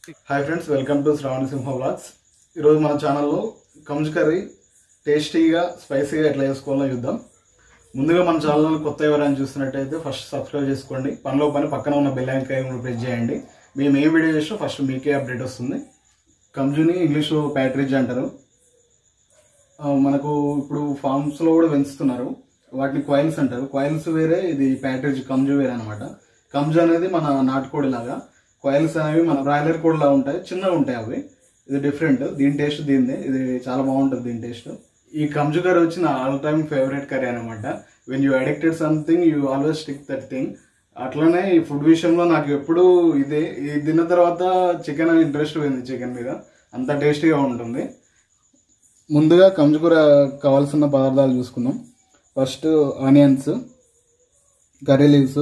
hi friends welcome to Shravana Simha vlogs ఈరోజు మన ఛానల్లో కంజ్ కర్రీ టేస్టీగా స్పైసీగా ఎట్లా చేసుకోవాలో చూద్దాం ముందుగా మన ఛానల్ కొత్త ఎవరైనా చూస్తున్నట్టయితే ఫస్ట్ సబ్స్క్రైబ్ చేసుకోండి పనిలో పని పక్కన ఉన్న బెల్ ఐకాన్ కూడా ప్రెస్ చేయండి మేము ఏ వీడియో చేసినా ఫస్ట్ మీకే అప్డేట్ వస్తుంది కంజుని ఇంగ్లీష్లో ప్యాట్రిజ్ అంటారు ఆ, మనకు ఇప్పుడు ఫార్మ్స్లో కూడా పెంచుతున్నారు వాటిని కాయిల్స్ అంటారు కాయిల్స్ వేరే ఇది ప్యాట్రిజ్ కంజు వేరే అనమాట కంజు అనేది మన నాటుకోడి లాగా కాయిల్స్ అనేవి మన బ్రాయిలర్ కోడి లాగా ఉంటాయి చిన్నగా ఉంటాయి అవి ఇది డిఫరెంట్ దీని టేస్ట్ దీనిదే ఇది చాలా బాగుంటుంది దీని టేస్ట్ ఈ కంజు కర్రీ వచ్చి నా ఆల్ టైమ్ ఫేవరెట్ కర్రీ అనమాట when you addicted something you always stick that thing అట్లనే ఈ ఫుడ్ విషయంలో నాకు ఎప్పుడు ఇదే ఇది తిన్న తర్వాత చికెన్ అని ఇంట్రెస్ట్ పోయింది చికెన్ మీద అంత టేస్టీగా ఉంటుంది ముందుగా కంచుకూర కావాల్సిన పదార్థాలు చూసుకుందాం ఫస్ట్ ఆనియన్స్ కర్రీ లీవ్స్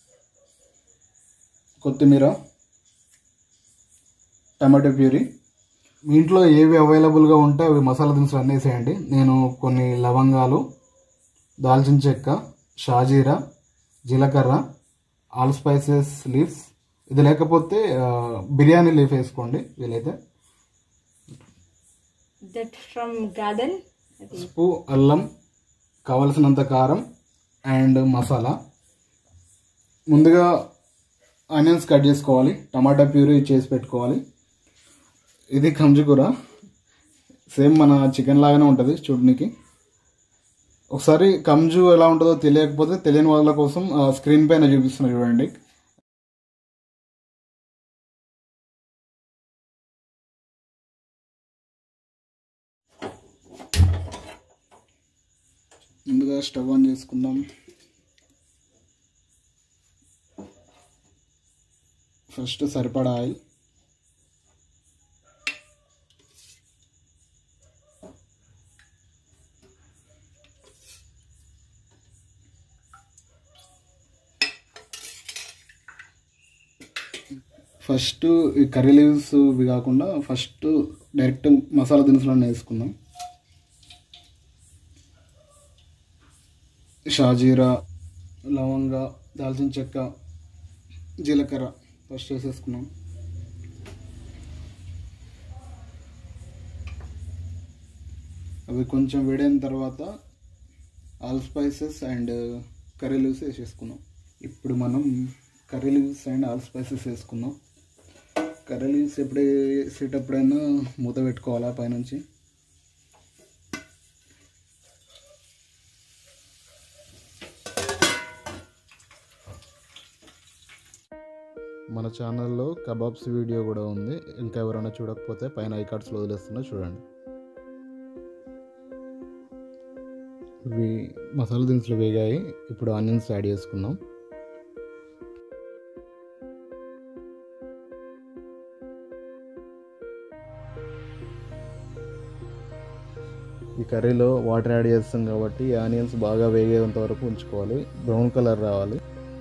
కొత్తిమీర టమాటో ప్యూరీ మీ ఇంట్లో ఏవి అవైలబుల్గా ఉంటే అవి మసాలా దినుసులు అన్నీ వేసేయండి నేను కొన్ని లవంగాలు దాల్చిన చెక్క షాజీరా జీలకర్ర ఆల్ స్పైసెస్ లీవ్స్ ఇది లేకపోతే ఆ, బిర్యానీ లీఫ్ వేసుకోండి వీలైతే that from garden I think పసుపు అల్లం కావలసినంత కారం అండ్ మసాలా ముందుగా ఆనియన్స్ కట్ చేసుకోవాలి టమాటా ప్యూరీ చేసి పెట్టుకోవాలి ఇది కంజుకూర సేమ్ మన చికెన్ లాగానే ఉంటుంది చూడడానికి ఒకసారి కంజు ఎలా ఉంటుందో తెలియకపోతే తెలియని వాళ్ళ కోసం స్క్రీన్ పైన చూపిస్తున్నా చూడండి ముందుగా స్టవ్ ఆన్ చేసుకుందాం ఫస్ట్ సరిపడా ఆయిల్ ఫస్ట్ ఈ కర్రీ లీవ్స్ ఇవి కాకుండా ఫస్ట్ డైరెక్ట్ మసాలా దినుసులన్నీ వేసుకుందాం షాజీరా లవంగ దాల్చిన చెక్క జీలకర్ర ఫస్ట్ వేసేసుకున్నాం అవి కొంచెం వేడైన తర్వాత all spices and curry leaves వేసేసుకున్నాం ఇప్పుడు మనం curry leaves and all spices వేసుకున్నాం కర్రీ లీవ్స్ ఎప్పుడు వేసేటప్పుడైనా మూత పెట్టుకోవాలా పైనుంచి మన ఛానల్లో కబాబ్స్ వీడియో కూడా ఉంది ఇంకా ఎవరైనా చూడకపోతే పైన ఐ కార్డ్స్లో వదిలేస్తున్నా చూడండి ఇవి మసాలా దినుసులు వేగాయి ఇప్పుడు ఆనియన్స్ యాడ్ చేసుకుందాం ఈ కర్రీలో వాటర్ యాడ్ చేస్తాం కాబట్టి ఆనియన్స్ బాగా వేగేంత వరకు ఉంచుకోవాలి బ్రౌన్ కలర్ రావాలి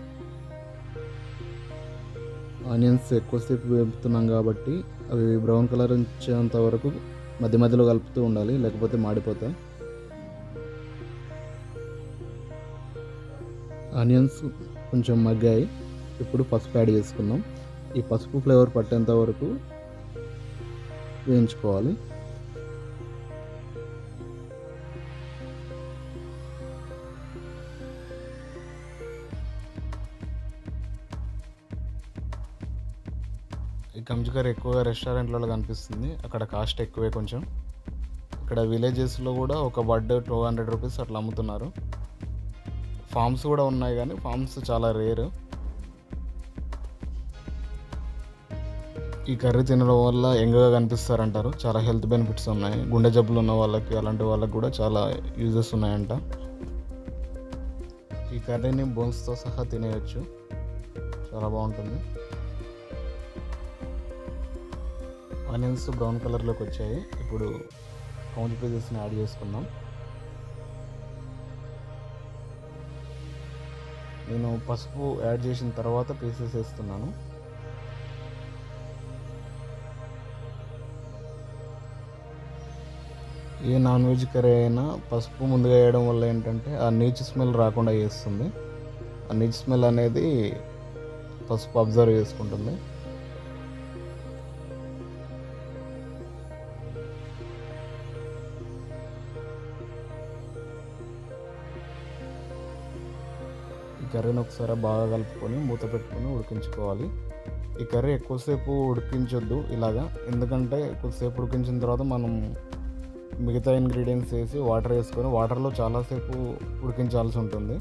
ఆనియన్స్ ఎక్కువసేపు వేపుతున్నాం కాబట్టి అవి బ్రౌన్ కలర్ వచ్చేంత వరకు మధ్య మధ్యలో కలుపుతూ ఉండాలి లేకపోతే మాడిపోతాయి ఆనియన్స్ కొంచెం మగ్గాయి ఇప్పుడు పసుపు యాడ్ చేసుకుందాం ఈ పసుపు ఫ్లేవర్ పట్టేంత వరకు వేయించుకోవాలి ఈ కంచుకర్ ఎక్కువగా రెస్టారెంట్లలో కనిపిస్తుంది అక్కడ కాస్ట్ ఎక్కువే కొంచెం ఇక్కడ విలేజెస్లో కూడా ఒక బర్డ్ టూ హండ్రెడ్ రూపీస్ అట్లా అమ్ముతున్నారు ఫామ్స్ కూడా ఉన్నాయి కానీ ఫామ్స్ చాలా రేర్ ఈ కర్రీ తినడం వల్ల యంగ్గా కనిపిస్తారంటారు చాలా హెల్త్ బెనిఫిట్స్ ఉన్నాయి గుండె జబ్బులు ఉన్న వాళ్ళకి అలాంటి వాళ్ళకి కూడా చాలా యూజెస్ ఉన్నాయంట ఈ కర్రీని బోన్స్తో సహా తినేయచ్చు చాలా బాగుంటుంది ఆనియన్స్ బ్రౌన్ కలర్లోకి వచ్చాయి ఇప్పుడు కౌంట్ పీసెస్ని యాడ్ చేసుకుందాం నేను పసుపు యాడ్ చేసిన తర్వాత పీసెస్ వేస్తున్నాను ఏ నాన్ వెజ్ కర్రీ అయినా పసుపు ముందుగా వేయడం వల్ల ఏంటంటే ఆ నీచు స్మెల్ రాకుండా చేస్తుంది ఆ నీచు స్మెల్ అనేది పసుపు అబ్జర్వ్ చేసుకుంటుంది ఈ కర్రీని ఒకసారి బాగా కలుపుకొని మూత పెట్టుకొని ఉడికించుకోవాలి ఈ కర్రీ ఎక్కువసేపు ఉడికించొద్దు ఇలాగా ఎందుకంటే కొద్దిసేపు ఉడికించిన తర్వాత మనం మిగతా ఇంగ్రీడియంట్స్ వేసి వాటర్ వేసుకొని వాటర్లో చాలాసేపు ఉడికించాల్సి ఉంటుంది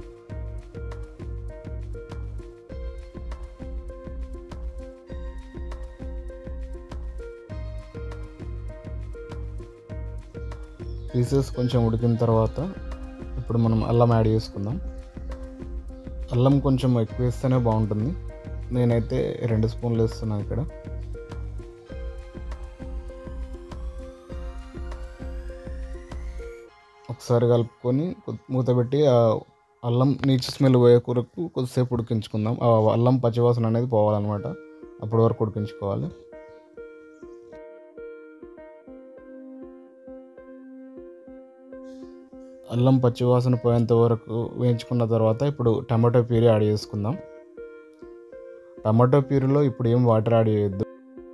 పీసెస్ కొంచెం ఉడికిన తర్వాత ఇప్పుడు మనం అల్లం యాడ్ చేసుకుందాం అల్లం కొంచెం ఎక్కువ వేస్తేనే బాగుంటుంది నేనైతే రెండు స్పూన్లు వేస్తున్నాను ఇక్కడ ఒకసారి కలుపుకొని కొద్ది- మూత పెట్టి ఆ అల్లం నీచు స్మెల్ పోయే కొరకు కొద్దిసేపు ఉడికించుకుందాం ఆ అల్లం పచ్చివాసన అనేది పోవాలన్నమాట అప్పటి వరకు ఉడికించుకోవాలి అల్లం పచ్చివాసన పోయేంత వరకు వేయించుకున్న తర్వాత ఇప్పుడు టమాటో ప్యూరీ యాడ్ చేసుకుందాం టమాటో ప్యూరీలో ఇప్పుడు ఏం వాటర్ యాడ్ చేయొద్దు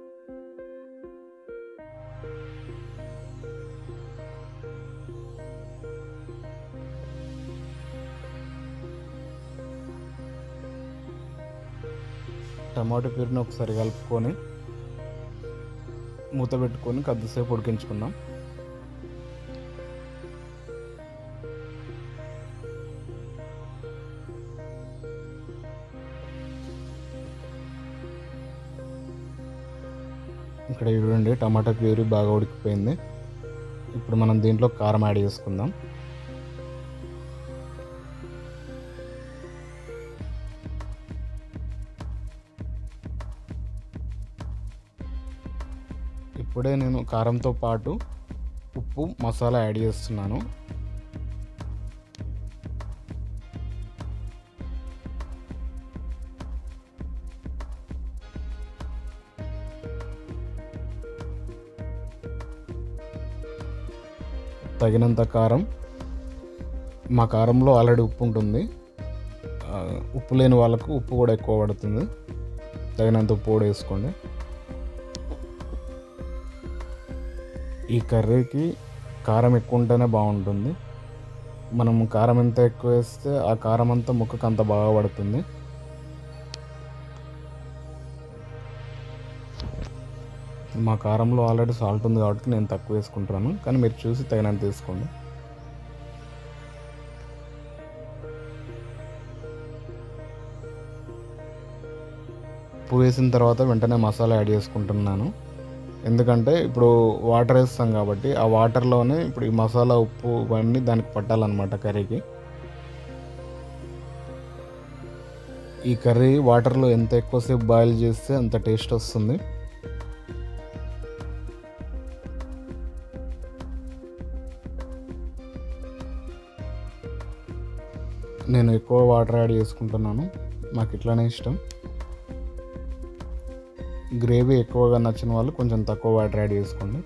టమాటో ప్యూరీని ఒకసారి కలుపుకొని మూత పెట్టుకొని కొద్దిసేపు ఉడికించుకుందాం ఇక్కడ చూడండి టమాటా ప్యూరీ బాగా ఉడికిపోయింది ఇప్పుడు మనం దీంట్లో కారం యాడ్ చేసుకుందాం ఇప్పుడే నేను కారంతో పాటు ఉప్పు మసాలా యాడ్ చేస్తున్నాను తగినంత కారం మా కారంలో ఆల్రెడీ ఉప్పు ఉంటుంది ఆ, ఉప్పు లేని వాళ్ళకు ఉప్పు కూడా ఎక్కువ పడుతుంది తగినంత ఉప్పు కూడా వేసుకోండి ఈ కర్రీకి కారం ఎక్కువ ఉంటేనే బాగుంటుంది మనం కారం ఎంత ఎక్కువ వేస్తే ఆ కారం అంతా ముక్కకు అంత బాగా పడుతుంది మా కారంలో ఆల్రెడీ సాల్ట్ ఉంది కాబట్టి నేను తక్కువ వేసుకుంటున్నాను కానీ మీరు చూసి తగినంత వేసుకోండి ఉప్పు వేసిన తర్వాత వెంటనే మసాలా యాడ్ చేసుకుంటున్నాను ఎందుకంటే ఇప్పుడు వాటర్ వేస్తాం కాబట్టి ఆ వాటర్లోనే ఇప్పుడు ఈ మసాలా ఉప్పు ఇవన్నీ దానికి పట్టాలన్నమాట కర్రీకి ఈ కర్రీ వాటర్లో ఎంత ఎక్కువసేపు బాయిల్ చేస్తే అంత టేస్ట్ వస్తుంది నేను ఎక్కువ వాటర్ యాడ్ చేసుకుంటున్నాను నాకు ఇట్లానే ఇష్టం గ్రేవీ ఎక్కువగా నచ్చిన వాళ్ళు కొంచెం తక్కువ వాటర్ యాడ్ చేసుకోండి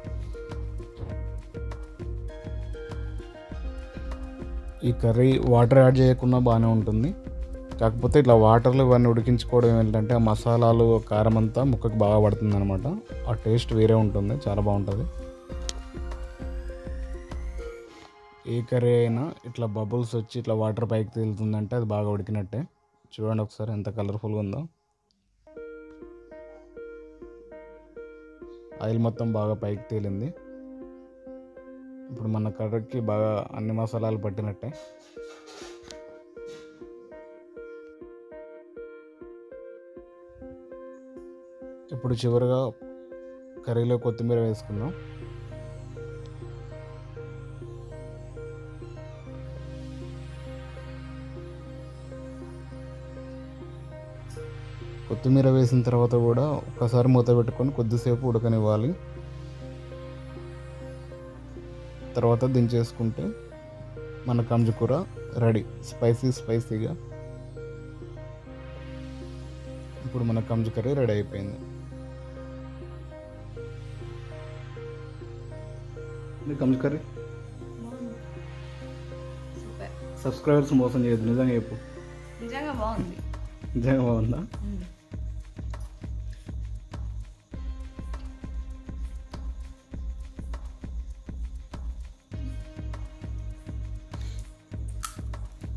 ఈ కర్రీ వాటర్ యాడ్ చేయకుండా బాగానే ఉంటుంది కాకపోతే ఇట్లా వాటర్లో ఇవన్నీ ఉడికించుకోవడం ఏంటంటే ఆ మసాలాలు కారం అంతా ముక్కకు బాగా పడుతుంది అనమాట ఆ టేస్ట్ వేరే ఉంటుంది చాలా బాగుంటుంది ఏ కర్రీ అయినా ఇట్లా బబుల్స్ వచ్చి ఇట్లా వాటర్ పైకి తేలుతుందంటే అది బాగా ఉడికినట్టే చూడండి ఒకసారి ఎంత కలర్ఫుల్గా ఉందో ఆయిల్ మొత్తం బాగా పైకి తేలింది ఇప్పుడు మన కర్రీకి బాగా అన్ని మసాలాలు పట్టినట్టే ఇప్పుడు చివరిగా కర్రీలో కొత్తిమీర వేసుకుందాం కొత్తిమీర వేసిన తర్వాత కూడా ఒక్కసారి మూత పెట్టుకొని కొద్దిసేపు ఉడకనివ్వాలి తర్వాత దించేసుకుంటే మన కంజు కూర రెడీ స్పైసీ స్పైసీగా ఇప్పుడు మన కంజు కర్రీ రెడీ అయిపోయింది కంజు కర్రీ సూపర్ సబ్స్క్రైబర్స్ మోసం చేయదు నిజంగా చెప్పు నిజంగా బాగుంది నిజంగా బాగుందా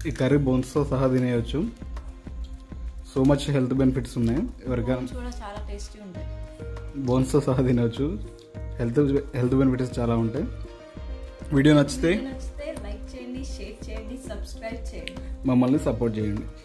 ఈ కర్రీ బోన్స్తో సహా తినేయచ్చు సో మచ్ హెల్త్ బెనిఫిట్స్ ఉన్నాయి ఎవరికైనా బోన్స్ కూడా చాలా టేస్టీ ఉంటాయి బోన్స్తో సహా తినవచ్చు హెల్త్ హెల్త్ బెనిఫిట్స్ చాలా ఉంటాయి వీడియో నచ్చితే వీడియో నచ్చితే లైక్ చేయండి షేర్ చేయండి సబ్స్క్రైబ్ చేయండి మమ్మల్ని సపోర్ట్ చేయండి